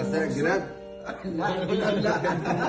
حسنا الجناب لا الجناب لا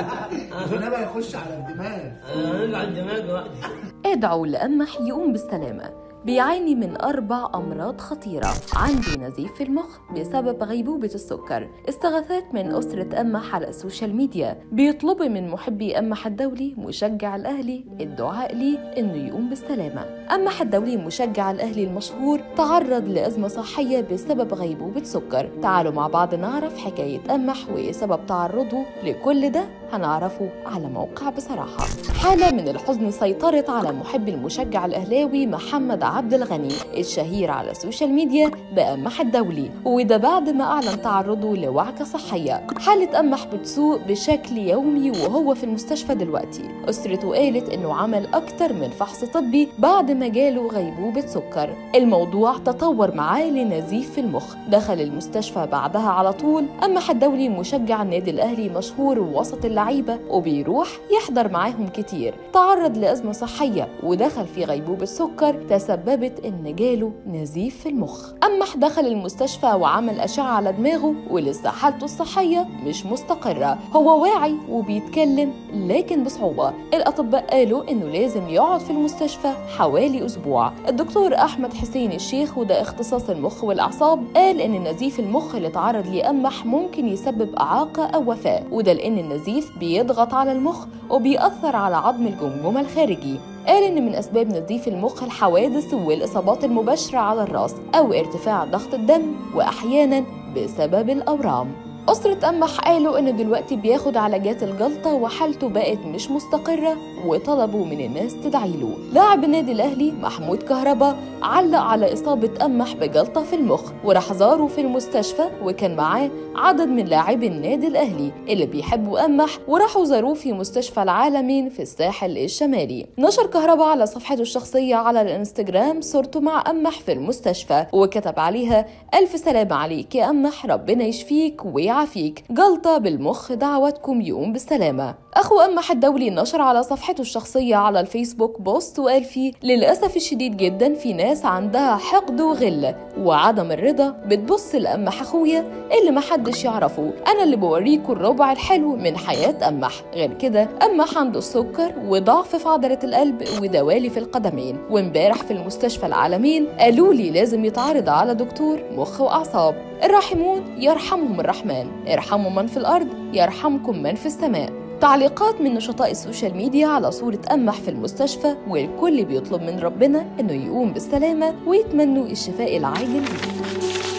الجناب هيخش على الدماغ هنرجع الدماغ لوحدي ادعوا لأمح يقوم بالسلامة بيعاني من أربع أمراض خطيرة عنده نزيف في المخ بسبب غيبوبة السكر استغاثات من أسرة أمح على السوشيال ميديا بيطلبوا من محبي أمح الدولي مشجع الأهلي الدعاء ليه إنه يقوم بالسلامة أمح الدولي مشجع الأهلي المشهور تعرض لأزمة صحية بسبب غيبوبة سكر تعالوا مع بعض نعرف حكاية أمح وسبب تعرضه لكل ده هنعرفه على موقع بصراحة حالة من الحزن سيطرت على محب المشجع الأهلاوي محمد عبد الغني الشهير على السوشيال ميديا بأمح الدولي وده بعد ما أعلن تعرضه لوعكة صحية حالة أمح بتسوء بشكل يومي وهو في المستشفى دلوقتي أسرته قالت إنه عمل أكتر من فحص طبي بعد ما جاله غيبوبة سكر الموضوع تطور معاه لنزيف في المخ دخل المستشفى بعدها على طول أمح الدولي مشجع النادي الأهلي مشهور وسط اللعيبة وبيروح يحضر معاهم كتير تعرض لأزمة صحية ودخل في غيبوبة سكر تسببت إن جاله نزيف في المخ أمح دخل المستشفى وعمل أشعة على دماغه ولسه حالته الصحية مش مستقرة هو واعي وبيتكلم لكن بصعوبة الأطباء قالوا إنه لازم يقعد في المستشفى حوالي أسبوع الدكتور أحمد حسين الشيخ وده اختصاص المخ والأعصاب قال إن نزيف المخ اللي تعرض ليه أمح ممكن يسبب إعاقة أو وفاة وده لأن النزيف بيضغط على المخ وبيأثر على عظم الجمجمة الخارجي قال إن من أسباب نزيف المخ الحوادث والإصابات المباشرة على الرأس أو ارتفاع ضغط الدم وأحيانا بسبب الأورام أسرة أمح قالوا إنه دلوقتي بياخد علاجات الجلطة وحالته بقت مش مستقرة وطلبوا من الناس تدعي له. لاعب النادي الأهلي محمود كهربا علق على إصابة أمح بجلطة في المخ وراح زاره في المستشفى وكان معاه عدد من لاعبي النادي الأهلي اللي بيحبوا أمح وراحوا زاروه في مستشفى العالمين في الساحل الشمالي. نشر كهربا على صفحته الشخصية على الانستجرام صورته مع أمح في المستشفى وكتب عليها ألف سلامة عليك يا أمح ربنا يشفيك ويعافيك يعافيك جلطة بالمخ دعوتكم يقوم بالسلامة أخو أمح الدولي نشر على صفحته الشخصية على الفيسبوك بوست وقال فيه للأسف الشديد جدا في ناس عندها حقد وغل وعدم الرضا بتبص لأمح أخويا اللي محدش يعرفه أنا اللي بوريكوا الربع الحلو من حياة أمح غير كده أمح عنده السكر وضعف في عضلة القلب ودوالي في القدمين وامبارح في المستشفى العالمين قالوا لي لازم يتعرض على دكتور مخ وأعصاب الراحمون يرحمهم الرحمن ارحموا من في الأرض يرحمكم من في السماء تعليقات من نشطاء السوشيال ميديا على صورة أمح في المستشفى والكل بيطلب من ربنا إنه يقوم بالسلامة ويتمنوا الشفاء العاجل ليه